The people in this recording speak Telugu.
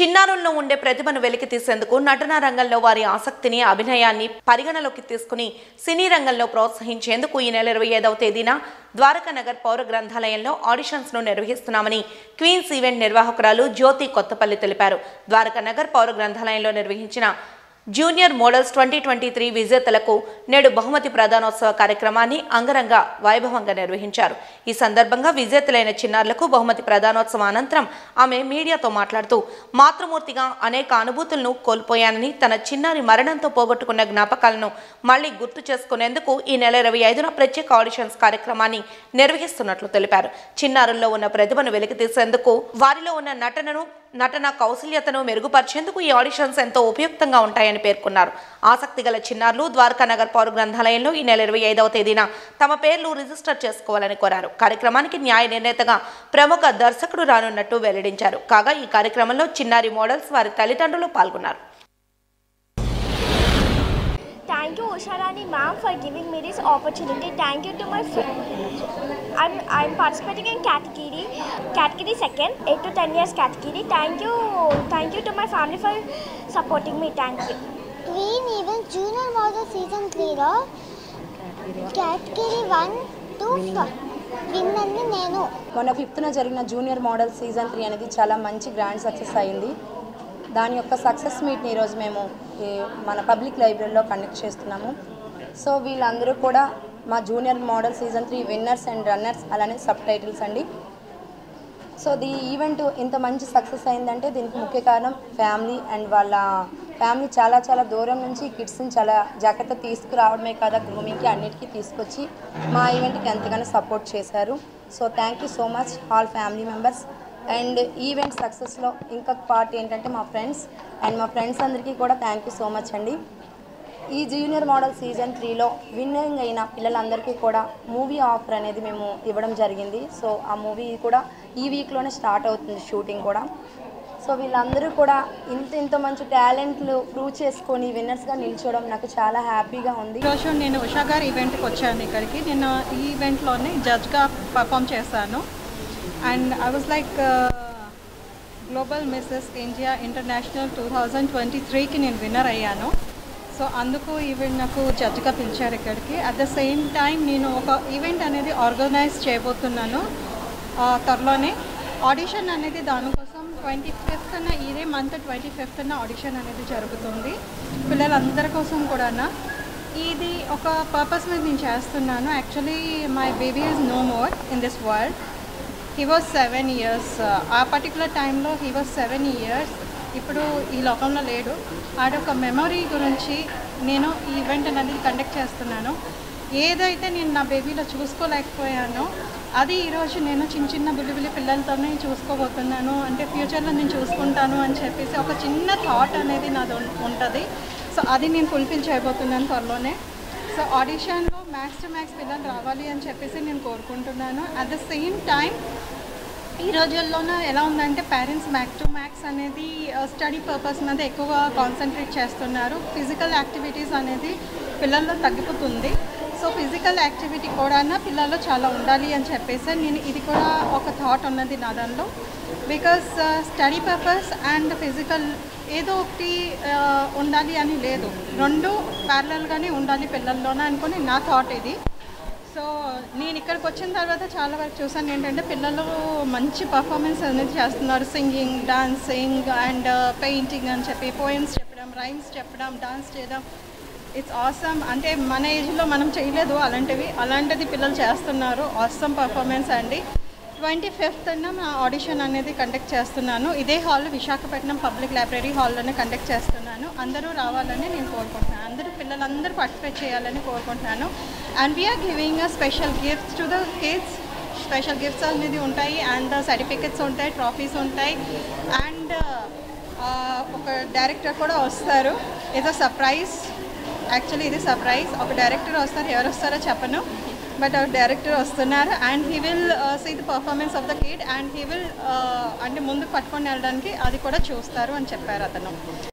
చిన్నారుల్లో ఉండే ప్రతిభను వెలికి తీసేందుకు నటనా రంగంలో వారి ఆసక్తిని అభినయాన్ని పరిగణలోకి తీసుకుని సినీ రంగంలో ప్రోత్సహించేందుకు ఈ నెల ఇరవై ఐదవ తేదీన ద్వారకానగర్ పౌర గ్రంథాలయంలో ఆడిషన్స్ ను నిర్వహిస్తున్నామని క్వీన్స్ ఈవెంట్ నిర్వాహకురాలు జ్యోతి కొత్తపల్లి తెలిపారు ద్వారకానగర్ పౌర గ్రంథాలయంలో నిర్వహించిన junior models twenty twenty three విజేతలకు నేడు బహుమతి ప్రదానోత్సవ కార్యక్రమాన్ని అంగరంగ వైభవంగా నిర్వహించారు ఈ సందర్భంగా విజేతలైన చిన్నారులకు బహుమతి ప్రదానోత్సవం అనంతరం ఆమె మీడియాతో మాట్లాడుతూ మాతృమూర్తిగా అనేక అనుభూతులను కోల్పోయానని తన చిన్నారి మరణంతో పోగొట్టుకున్న జ్ఞాపకాలను మళ్లీ గుర్తు చేసుకునేందుకు ఈ నెల ఇరవై ఐదున ప్రత్యేక ఆడిషన్స్ కార్యక్రమాన్ని నిర్వహిస్తున్నట్లు తెలిపారు చిన్నారుల్లో ఉన్న ప్రతిభను వెలికితీసేందుకు వారిలో ఉన్న నటనను నటన కౌశల్యతను మెరుగుపరిచేందుకు ఈ ఆడిషన్స్ ఎంతో ఉపయుక్తంగా ఉంటాయని పేర్కొన్నారు ఆసక్తి గల చిన్నారులు ద్వారకానగర్ పౌర గ్రంథాలయంలో ఈ నెల ఇరవై ఐదవ తేదీన తమ పేర్లు రిజిస్టర్ చేసుకోవాలని కోరారు కార్యక్రమానికి న్యాయ నిర్ణేతగా ప్రముఖ దర్శకుడు రానున్నట్టు వెల్లడించారు కాగా ఈ కార్యక్రమంలో చిన్నారి మోడల్స్ వారి తల్లిదండ్రులు పాల్గొన్నారు Thank you, Usharani ma'am, for giving me this opportunity. Thank you to my friend. I'm, I'm participating in category, category second, 8 to 10 years category. Thank you, thank you to my family for supporting me. Thank you. Queen event junior model season త్రీలో కేటగిరీ వన్ టు విన్ అన్ని నేను మొన్న ఫిఫ్త్న జరిగిన జూనియర్ మోడల్ సీజన్ త్రీ అనేది చాలా మంచి గ్రాండ్ సక్సెస్ అయింది దాని యొక్క సక్సెస్ మీట్ని ఈరోజు మేము ఈ మన పబ్లిక్ లైబ్రరీలో కండక్ట్ చేస్తున్నాము సో వీళ్ళందరూ కూడా మా junior model season three winners and runners అలానే సబ్ టైటిల్స్ అండి సో ఈ ఈవెంట్ ఇంత మంచి సక్సెస్ అయిందంటే దీనికి ముఖ్య కారణం ఫ్యామిలీ అండ్ వాళ్ళ ఫ్యామిలీ చాలా చాలా దూరం నుంచి కిడ్స్ని చాలా జాగ్రత్త తీసుకురావడమే కాదా గ్రూమింగ్కి అన్నిటికీ తీసుకొచ్చి మా ఈవెంట్కి ఎంతగానో సపోర్ట్ చేశారు so thank you so much all family members and event సక్సెస్లో ఇంకొక పార్ట్ ఏంటంటే మా ఫ్రెండ్స్ అండ్ మా ఫ్రెండ్స్ అందరికీ కూడా థ్యాంక్ యూ సో మచ్ అండి ఈ జూనియర్ మోడల్ సీజన్ త్రీలో విన్నరింగ్ అయిన పిల్లలందరికీ కూడా మూవీ ఆఫర్ అనేది మేము ఇవ్వడం జరిగింది సో ఆ మూవీ కూడా ఈ వీక్లోనే స్టార్ట్ అవుతుంది షూటింగ్ కూడా సో వీళ్ళందరూ కూడా ఇంత ఇంత మంచి టాలెంట్లు ప్రూవ్ చేసుకొని విన్నర్స్గా నిల్చోవడం నాకు చాలా హ్యాపీగా ఉంది ఈరోజు నేను ఉషా గారి ఈవెంట్కి వచ్చాను ఇక్కడికి నేను ఈ ఈవెంట్లోనే జడ్జ్గా పర్ఫామ్ చేశాను and I was like global Mrs India international two thousand twenty త్రీకి నేను విన్నర్ అయ్యాను సో అందుకు ఈవెంట్ నాకు జడ్జ్గా పిలిచారు ఇక్కడికి అట్ ద సేమ్ టైం నేను ఒక ఈవెంట్ అనేది ఆర్గనైజ్ చేయబోతున్నాను ఆ, త్వరలోనే ఆడిషన్ అనేది దానికోసం ట్వంటీ ఫిఫ్త్న ఇదే మంత్ ట్వంటీ ఫిఫ్త్న ఆడిషన్ అనేది జరుగుతుంది పిల్లలందరి కోసం కూడా ఇది ఒక పర్పస్ మీద నేను చేస్తున్నాను actually my baby is no more in this world he was seven years ఆ పర్టికులర్ టైంలో హీ వాజ్ సెవెన్ ఇయర్స్ ఇప్పుడు ఈ లోకంలో లేడు ఆడొక మెమొరీ గురించి నేను ఈ ఈవెంట్ అనేది కండక్ట్ చేస్తున్నాను ఏదైతే నేను నా బేబీలో చూసుకోలేకపోయానో అది ఈరోజు నేను చిన్న చిన్న బుల్లిబుల్లి పిల్లలతోనే చూసుకోబోతున్నాను అంటే ఫ్యూచర్లో నేను చూసుకుంటాను అని చెప్పేసి ఒక చిన్న థాట్ అనేది నాది ఉం- ఉంటుంది సో అది నేను ఫుల్ఫిల్ చేయబోతున్నాను త్వరలోనే సో ఆడిషన్లో మ్యాక్స్ టు మ్యాక్స్ పిల్లలు రావాలి అని చెప్పేసి నేను కోరుకుంటున్నాను అట్ ద సేమ్ టైం ఈ రోజుల్లోన ఎలా ఉందంటే పేరెంట్స్ మ్యాక్ టు మ్యాక్స్ అనేది స్టడీ పర్పస్ మీద ఎక్కువ కాన్సన్ట్రేట్ చేస్తున్నారు ఫిజికల్ యాక్టివిటీస్ అనేది పిల్లల్లో తగ్గిపోతుంది సో ఫిజికల్ యాక్టివిటీ కూడా పిల్లల్లో చాలా ఉండాలి అని చెప్పేసి నేను ఇది కూడా ఒక థాట్ ఉన్నది నా దానిలో because study purpose and physical ఏదో ఒకటి ఆ, ఉండాలి అని లేదు రెండు ప్యారలల్గానే ఉండాలి పిల్లల్లోన అనుకొని నా థాట్ ఇది సో నేను ఇక్కడికి వచ్చిన తర్వాత చాలా వరకు చూసాను ఏంటంటే పిల్లలు మంచి పర్ఫార్మెన్స్ అనేది చేస్తున్నారు సింగింగ్ డాన్సింగ్ అండ్ పెయింటింగ్ అని చెప్పి పోయిమ్స్ చెప్పడం రైమ్స్ చెప్పడం డాన్స్ చేయడం ఇట్స్ ఆసమ్ అంటే మన ఏజ్లో మనం చేయలేదు అలాంటివి అలాంటిది పిల్లలు చేస్తున్నారు ఆసమ్ పర్ఫార్మెన్స్ అండి ట్వంటీ ఫిఫ్త్న నా ఆడిషన్ అనేది కండక్ట్ చేస్తున్నాను ఇదే హాల్ విశాఖపట్నం పబ్లిక్ లైబ్రరీ హాల్లోనే కండక్ట్ చేస్తున్నాను అందరూ రావాలని నేను కోరుకుంటున్నాను అందరూ పిల్లలందరూ పార్టిసిపేట్ చేయాలని కోరుకుంటున్నాను and we are giving a special gifts to the kids special gifts అనేది ఉంటాయి అండ్ సర్టిఫికెట్స్ ఉంటాయి ట్రాఫీస్ ఉంటాయి అండ్ ఒక డైరెక్టర్ కూడా వస్తారు ఏదో సర్ప్రైజ్ యాక్చువల్లీ ఇది సర్ప్రైజ్ ఒక డైరెక్టర్ వస్తారు ఎవరు వస్తారో చెప్పను బట్ ఒక డైరెక్టర్ వస్తున్నారు and he will see the performance of the kid and he will అంటే ముందుకు పట్టుకొని వెళ్ళడానికి అది కూడా చూస్తారు అని చెప్పారు అతను